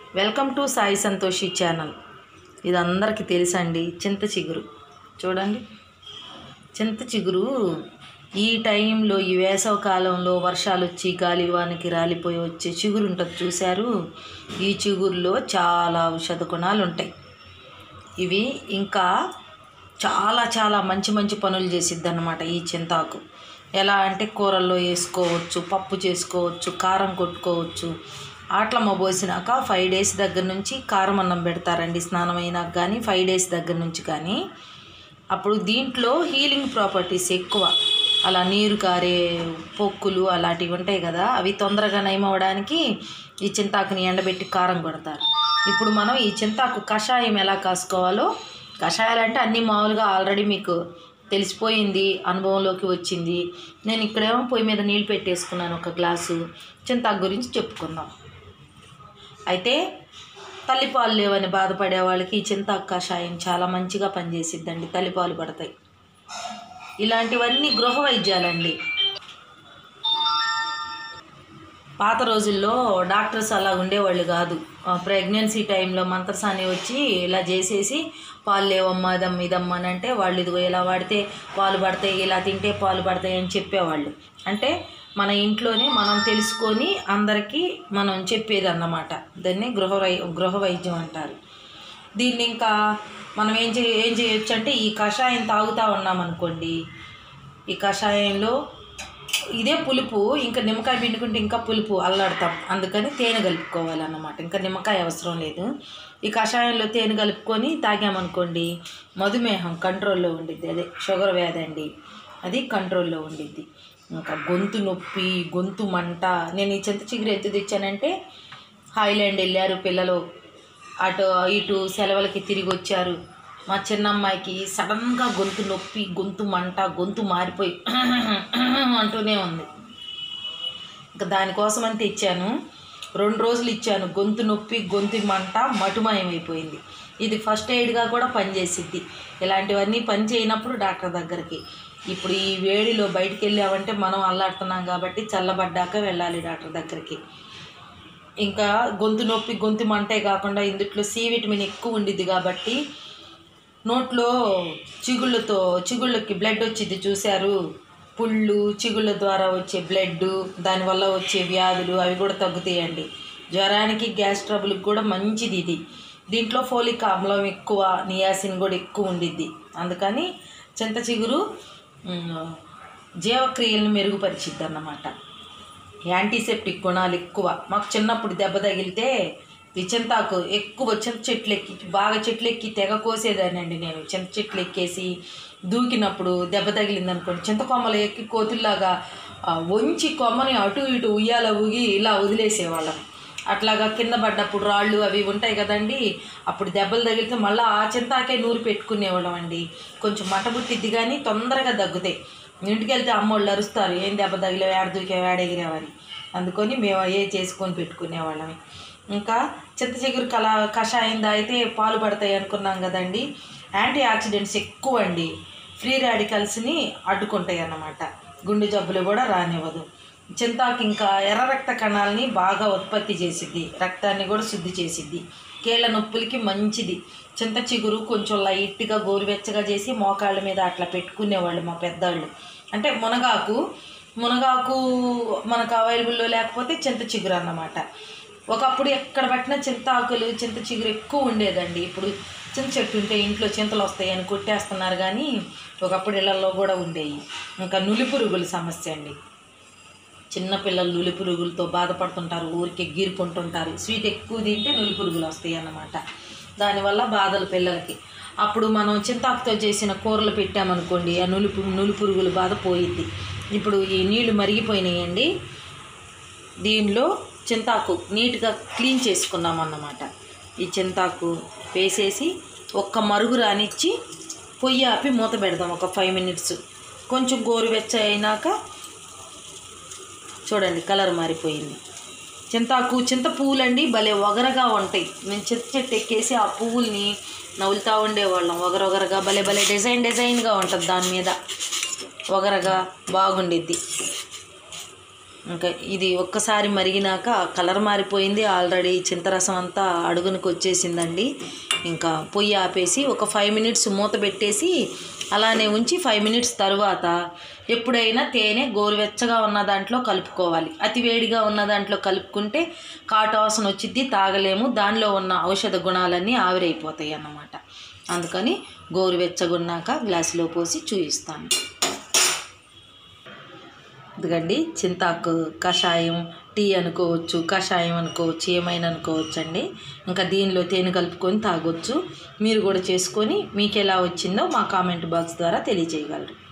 welcome to Sai Santoshi channel ఇది అందరికీ తెలుసండి చింత చిగురు చూడండి చింత చిగురు ఈ టైంలో ఈ వేసవ కాలంలో వర్షాలు వచ్చి గాలివానికి రాలిపోయి వచ్చే చిగురు ఉంటుంది చూశారు ఈ చిగురులో చాలా ఔషధ గుణాలు ఉంటాయి ఇవి ఇంకా చాలా చాలా మంచి మంచి పనులు చేసిద్ది అనమాట ఈ చింతాకు ఎలా అంటే కూరల్లో వేసుకోవచ్చు పప్పు చేసుకోవచ్చు కారం కొట్టుకోవచ్చు ఆట్లమ్మ పోసినాక ఫైవ్ డేస్ దగ్గర నుంచి కారం అన్నం పెడతారండి స్నానం అయినాక కానీ ఫైవ్ డేస్ దగ్గర నుంచి కానీ అప్పుడు దీంట్లో హీలింగ్ ప్రాపర్టీస్ ఎక్కువ అలా నీరు కారే పొక్కులు అలాంటివి ఉంటాయి కదా అవి తొందరగా నయమవడానికి ఈ చింతాకుని ఎండబెట్టి కారం కొడతారు ఇప్పుడు మనం ఈ చింతాకు కషాయం ఎలా కాసుకోవాలో కషాయాలు అంటే అన్నీ మామూలుగా ఆల్రెడీ మీకు తెలిసిపోయింది అనుభవంలోకి వచ్చింది నేను ఇక్కడేమో పొయ్యి మీద నీళ్ళు పెట్టేసుకున్నాను ఒక గ్లాసు చింతాకు గురించి చెప్పుకుందాం అయితే తల్లిపాలు లేవని బాధపడే వాళ్ళకి ఈ చింతాకు కషాయం చాలా మంచిగా పనిచేసిద్దండి తల్లిపాలు పడతాయి ఇలాంటివన్నీ గృహ వైద్యాలండి పాత రోజుల్లో డాక్టర్స్ అలా ఉండేవాళ్ళు కాదు ప్రెగ్నెన్సీ టైంలో మంత్రసాని వచ్చి ఇలా చేసేసి పాలు లేవమ్మా ఇదమ్మ ఇదమ్మ అని అంటే వాళ్ళు ఇదిగో ఇలా వాడితే పాలు పడతాయి ఇలా తింటే పాలు పడతాయి అని చెప్పేవాళ్ళు అంటే మన ఇంట్లోనే మనం తెలుసుకొని అందరికీ మనం చెప్పేది అన్నమాట దాన్ని గృహ వై గృహ వైద్యం అంటారు దీన్ని ఇంకా మనం ఏం చే ఏం చేయొచ్చు అంటే ఈ కషాయం తాగుతూ ఉన్నామనుకోండి ఈ కషాయంలో ఇదే పులుపు ఇంకా నిమ్మకాయ పిండుకుంటే ఇంకా పులుపు అల్లాడతాం అందుకని తేనె కలుపుకోవాలన్నమాట ఇంకా నిమ్మకాయ అవసరం లేదు ఈ కషాయంలో తేనె కలుపుకొని తాగామనుకోండి మధుమేహం కంట్రోల్లో ఉండిద్ది అదే షుగర్ వ్యాధి అండి అది కంట్రోల్లో ఉండిద్ది ఇంకా గొంతు నొప్పి గొంతు మంట నేను ఈ చింత చిగురు ఎత్తు తెచ్చానంటే హాయిలాండ్ వెళ్ళారు పిల్లలు అటు ఇటు సెలవులకి తిరిగి వచ్చారు మా చిన్నమ్మాయికి సడన్గా గొంతు నొప్పి గొంతు మంట గొంతు మారిపోయి అంటూనే ఉంది ఇంకా దానికోసం అని తెచ్చాను రెండు రోజులు ఇచ్చాను గొంతు నొప్పి గొంతు మంట మటుమాయమైపోయింది ఇది ఫస్ట్ ఎయిడ్గా కూడా పనిచేసిద్ది ఇలాంటివన్నీ పని చేయనప్పుడు డాక్టర్ దగ్గరికి ఇప్పుడు ఈ వేడిలో బయటికి వెళ్ళామంటే మనం అల్లాడుతున్నాం కాబట్టి చల్లబడ్డాక వెళ్ళాలి డాక్టర్ దగ్గరికి ఇంకా గొంతు నొప్పి గొంతు మంటే కాకుండా ఇందుట్లో సి విటమిన్ ఎక్కువ ఉండిద్ది కాబట్టి నోట్లో చిగుళ్ళతో చిగుళ్ళకి బ్లడ్ వచ్చింది చూశారు పుళ్ళు చిగుళ్ళ ద్వారా వచ్చే బ్లడ్ దానివల్ల వచ్చే వ్యాధులు అవి కూడా తగ్గుతాయండి జ్వరానికి గ్యాస్ ట్రబుల్కి కూడా మంచిది ఇది దీంట్లో ఫోలిక్ ఆమ్లం ఎక్కువ నియాసిన్ కూడా ఎక్కువ ఉండిద్ది అందుకని చింత చిగురు ఉమ్, జీవక్రియలను మెరుగుపరిచిద్ది అన్నమాట యాంటీసెప్టిక్ గుణాలు ఎక్కువ మాకు చిన్నప్పుడు దెబ్బ తగిలితే ఈ చింతాకు ఎక్కువ చింత చెట్లు ఎక్కి బాగా చెట్లు ఎక్కి తెగ కోసేదానండి నేను చింత చెట్లు ఎక్కేసి దూకినప్పుడు దెబ్బ తగిలింది అనుకోండి చింత కొమ్మలు ఎక్కి కోతుల్లాగా ఆ, వంచి కొమ్మని అటు ఇటు ఉయ్యాల ఊగి ఇలా వదిలేసేవాళ్ళం అట్లాగా కింద పడ్డప్పుడు రాళ్ళు అవి ఉంటాయి కదండి అప్పుడు దెబ్బలు తగిలితే మళ్ళీ ఆ చింతాకే నూరు పెట్టుకునేవాళ్ళం అండి కొంచెం మటబుట్టిద్ది కానీ తొందరగా దగ్గుతాయి ఇంటికి వెళ్తే అమ్మోళ్ళు అరుస్తారు ఏం దెబ్బ తగిలే వేడ దూకే వేడెగిరావని అందుకొని మేము ఏ చేసుకొని పెట్టుకునేవాళ్ళం ఇంకా చింత చిగురు కల కషాయం తాగితే పాలు పడతాయి అనుకున్నాం కదండి యాంటీ ఆక్సిడెంట్స్ ఎక్కువ అండి ఫ్రీ రాడికల్స్ని అడ్డుకుంటాయి అన్నమాట గుండె జబ్బులు కూడా రానివ్వదు చింతాకు ఇంకా ఎర్ర రక్త కణాలని బాగా ఉత్పత్తి చేసిద్ది రక్తాన్ని కూడా శుద్ధి చేసిద్ది కీళ్ళ నొప్పులకి మంచిది చింత చిగురు కొంచెం లైట్గా గోరువెచ్చగా చేసి మోకాళ్ళ మీద అట్లా పెట్టుకునేవాళ్ళు మా పెద్దవాళ్ళు అంటే మునగాకు మునగాకు మనకు అవైలబుల్లో లేకపోతే చింత చిగురు అన్నమాట ఒకప్పుడు ఎక్కడ పట్టినా చింతాకులు చింత చిగురు ఎక్కువ ఉండేదండి ఇప్పుడు చింత చెట్టు ఉంటే ఇంట్లో చింతలు వస్తాయని కొట్టేస్తున్నారు కానీ ఒకప్పుడు ఇళ్లలో కూడా ఉండేవి ఇంకా నులి పురుగుల సమస్య అండి చిన్నపిల్లలు నులి పురుగులతో బాధపడుతుంటారు ఊరికే గీరుకుంటుంటారు స్వీట్ ఎక్కువ తింటే నులి పురుగులు వస్తాయి అన్నమాట దానివల్ల బాధలు పిల్లలకి అప్పుడు మనం చింతాకుతో చేసిన కూరలు పెట్టామనుకోండి ఆ నులి నులి పురుగుల బాధ పోయిద్ది ఇప్పుడు ఈ నీళ్లు మరిగిపోయినాయండి దీనిలో చింతాకు నీట్గా క్లీన్ చేసుకున్నాం అన్నమాట ఈ చింతాకు వేసేసి ఒక్క మరుగు రానిచ్చి పొయ్యి ఆపి మూత పెడదాం ఒక ఫైవ్ మినిట్స్ కొంచెం గోరువెచ్చ అయినాక చూడండి కలర్ మారిపోయింది చింతాకు చింత పువ్వులండి భలే ఒగరగా ఉంటాయి మేము చింత చెట్టు ఎక్కేసి ఆ పువ్వుల్ని నవ్వులుతూ ఉండేవాళ్ళం ఒగరొగరగా భలే భలే డిజైన్ డిజైన్గా ఉంటుంది దాని మీద ఒగరగా బాగుండిద్ది ఇంకా ఇది ఒక్కసారి మరిగినాక కలర్ మారిపోయింది ఆల్రెడీ చింతరసం అంతా అడుగునికి వచ్చేసిందండి ఇంకా పొయ్యి ఆపేసి ఒక ఫైవ్ మినిట్స్ మూత పెట్టేసి అలానే ఉంచి ఫైవ్ మినిట్స్ తర్వాత ఎప్పుడైనా తేనె గోరువెచ్చగా ఉన్న దాంట్లో కలుపుకోవాలి అతి వేడిగా ఉన్న దాంట్లో కలుపుకుంటే కాటవాసన వచ్చిద్ది తాగలేము దానిలో ఉన్న ఔషధ గుణాలన్నీ ఆవిరైపోతాయి అన్నమాట అందుకని గోరువెచ్చగున్నాక గ్లాసులో పోసి చూపిస్తాను ఇదిగండి చింతాకు కషాయం టీ అనుకోవచ్చు కషాయం అనుకోవచ్చు ఏమైనా అనుకోవచ్చు అండి ఇంకా దీనిలో తేనె కలుపుకొని తాగొచ్చు మీరు కూడా చేసుకొని మీకు ఎలా వచ్చిందో మా కామెంట్ బాక్స్ ద్వారా తెలియజేయగలరు